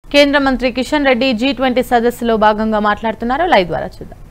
కేంద్ర మంత్రి Kishan Reddy G twenty సదస్సులో భాగంగా మాట్లాడుతున్నారు లైవ్ ద్వారా చూద్దాం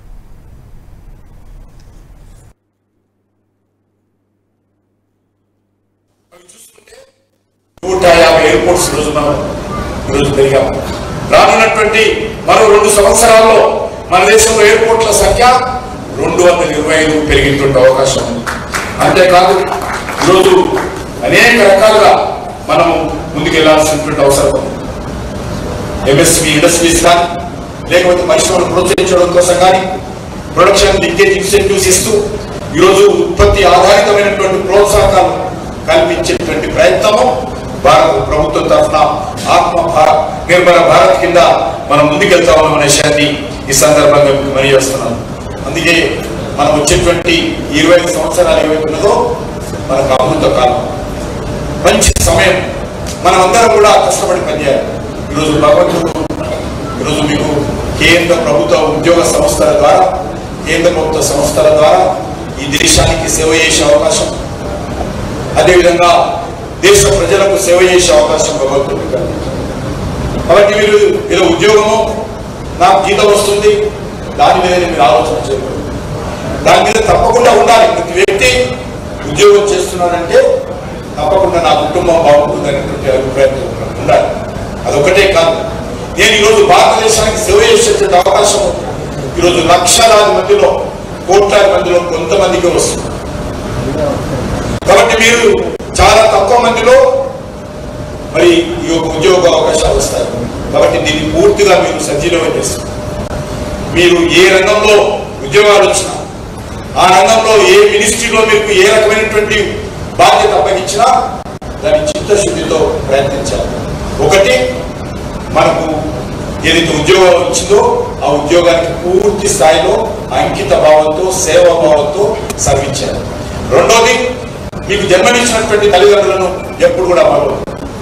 నూట యాభై ఎయిర్పోర్ట్స్ ఈరోజు మనం ఈరోజు పెరిగాం రానున్నటువంటి మరో రెండు సంవత్సరాల్లో మన దేశంలో ఎయిర్పోర్ట్ల సంఖ్య రెండు వందల ఇరవై ఐదు పెరిగినటువంటి అవకాశం ఉంది అంతేకాదు ఈరోజు అనేక రకాలుగా మనం ముందుకెళ్లాల్సినటువంటి అవసరం ఉంది ఎంఎస్పి ఇండస్ట్రీస్ కానీ లేకపోతే పరిశ్రమలు ప్రోత్సహించడం కోసం కానీ ప్రొడక్షన్ లింకేజ్ ఇన్సెంటివ్స్ ఇస్తూ ఈరోజు ఉత్పత్తి ఆధారితమైనటువంటి ప్రోత్సాహకాలు కల్పించేటువంటి ప్రయత్నము భారత ప్రభుత్వం తరఫున ఆత్మ భారత్ నిర్మల భారత్ కింద మనం ముందుకెళ్తా ఉన్నాం అనే విషయాన్ని ఈ సందర్భంగా మీకు మనీ చేస్తున్నాను అందుకే మనం వచ్చేటువంటి ఇరవై ఐదు సంవత్సరాలు ఏవైతే ఉన్నదో మనకు అమృత కాలం మంచి సమయం మనం అందరం కూడా కష్టపడి పనిచేయాలి ఈరోజు భగవంతుడు ఈరోజు మీకు కేంద్ర ప్రభుత్వ ఉద్యోగ సంస్థల ద్వారా కేంద్ర ప్రభుత్వ సంస్థల ద్వారా ఈ దేశానికి సేవ చేసే అవకాశం అదేవిధంగా దేశ ప్రజలకు సేవ చేసే అవకాశం భగవంతుడు కలిగించారు కాబట్టి మీరు ఏదో ఉద్యోగము నాకు జీతం వస్తుంది దాని మీద మీరు ఆలోచన చేయకూడదు దాని మీద తప్పకుండా ఉండాలి ప్రతి వ్యక్తి ఉద్యోగం చేస్తున్నారంటే తప్పకుండా నా కుటుంబం బాగుంటుంది అనేటువంటి అభిప్రాయంతో ఉండాలి అదొకటే కాదు నేను ఈరోజు భారతదేశానికి సేవ చేసేటువంటి అవకాశం ఈరోజు లక్షలాది మందిలో కోట్లాది మందిలో కొంతమందికి వస్తుంది కాబట్టి మీరు చాలా తక్కువ మందిలో మరి ఈ యొక్క ఉద్యోగ అవకాశాలు వస్తాయి కాబట్టి దీన్ని పూర్తిగా మీరు సజీవం చేస్తారు మీరు ఏ రంగంలో ఉద్యోగాలు వచ్చినా ఆ రంగంలో ఏ మినిస్ట్రీలో మీకు ఏ రకమైనటువంటి బాధ్యత అప్పగించినా దాని చిత్తశుద్ధితో ప్రయత్నించాలి ఒకటి మనకు ఏదైతే ఉద్యోగం ఇచ్చిందో ఆ ఉద్యోగానికి పూర్తి స్థాయిలో అంకిత భావంతో సేవా భావంతో సర్వించాలి రెండోది మీకు జన్మనిచ్చినటువంటి తల్లిదండ్రులను ఎప్పుడు కూడా మరో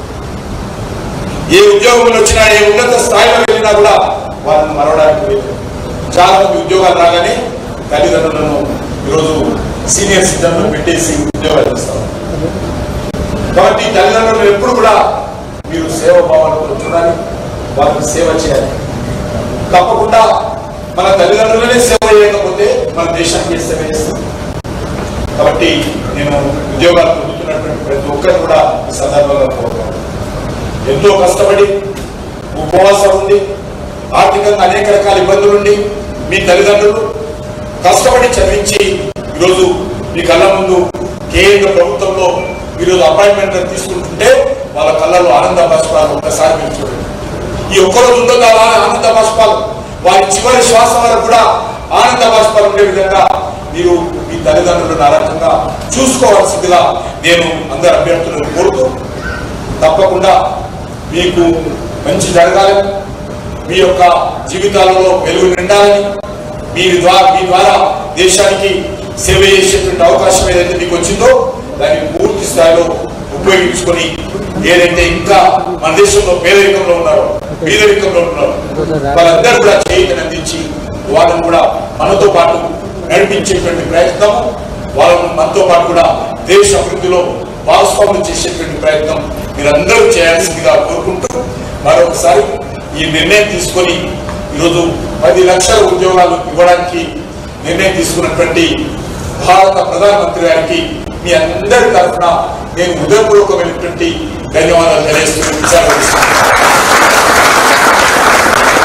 ఏ ఉద్యోగంలో వచ్చినా ఏ ఉన్నత స్థాయిలో వెళ్ళినా కూడా వాళ్ళని మరవడానికి లేదు చాలా మంది ఉద్యోగాలు రాగానే తల్లిదండ్రులను ఈరోజు సీనియర్ సిటిజన్లు పెట్టేసి ఉద్యోగాలు ఇస్తారు కాబట్టి తల్లిదండ్రులు ఎప్పుడు కూడా మీరు సేవ భావనతో చూడాలి వారికి సేవ చేయాలి తప్పకుండా మన తల్లిదండ్రులనే సేవ చేయకపోతే మన దేశానికి సేవ చేస్తాం కాబట్టి నేను ఉద్యోగాలు పొందుతున్నటువంటి ప్రతి ఒక్కరు కూడా ఈ సందర్భంగా కోరుతాను ఎంతో కష్టపడి ఉపవాసం ఉంది ఆర్థికంగా అనేక రకాల ఇబ్బందులు ఉండి మీ తల్లిదండ్రులు కష్టపడి చదివించి ఈరోజు మీ కళ్ళ ముందు కేంద్ర ప్రభుత్వంలో ఈరోజు అపాయింట్మెంట్ తీసుకుంటుంటే వాళ్ళ కళ్ళలో ఆనంద బాష్పాలు ఒక్కసారి మీరు చూడండి ఈ ఒక్కరోజు ఉందో కదా ఆనంద బాష్పాలు వారి చివరి శ్వాస వరకు కూడా ఆనంద బాష్పాలు ఉండే విధంగా మీరు మీ తల్లిదండ్రులను ఆ రకంగా చూసుకోవాల్సిందిగా నేను అందరు అభ్యర్థులను కోరుతూ తప్పకుండా మీకు మంచి జరగాలని మీ యొక్క జీవితాలలో వెలుగు నిండాలని మీ ద్వారా మీ ద్వారా దేశానికి సేవ చేసేటువంటి అవకాశం ఏదైతే మీకు వచ్చిందో దాన్ని పూర్తి స్థాయిలో ఉపయోగించుకొని ఏదైతే ఇంకా మన దేశంలో పేదరికంలో ఉన్నారో పేదరికంలో ఉన్నారో వాళ్ళందరూ కూడా చేయితని అందించి వాళ్ళని కూడా మనతో పాటు నడిపించేటువంటి ప్రయత్నం వాళ్ళను మనతో పాటు కూడా దేశ అభివృద్ధిలో భాగస్వాములు చేసేటువంటి ప్రయత్నం మీరందరూ చేయాల్సిందిగా కోరుకుంటూ మరొకసారి ఈ నిర్ణయం తీసుకొని ఈరోజు పది లక్షల ఉద్యోగాలు ఇవ్వడానికి నిర్ణయం తీసుకున్నటువంటి భారత ప్రధానమంత్రి గారికి మీ అందరి తరఫున నేను హృదయపూర్వకమైనటువంటి ధన్యవాదాలు తెలియజేస్తున్నాను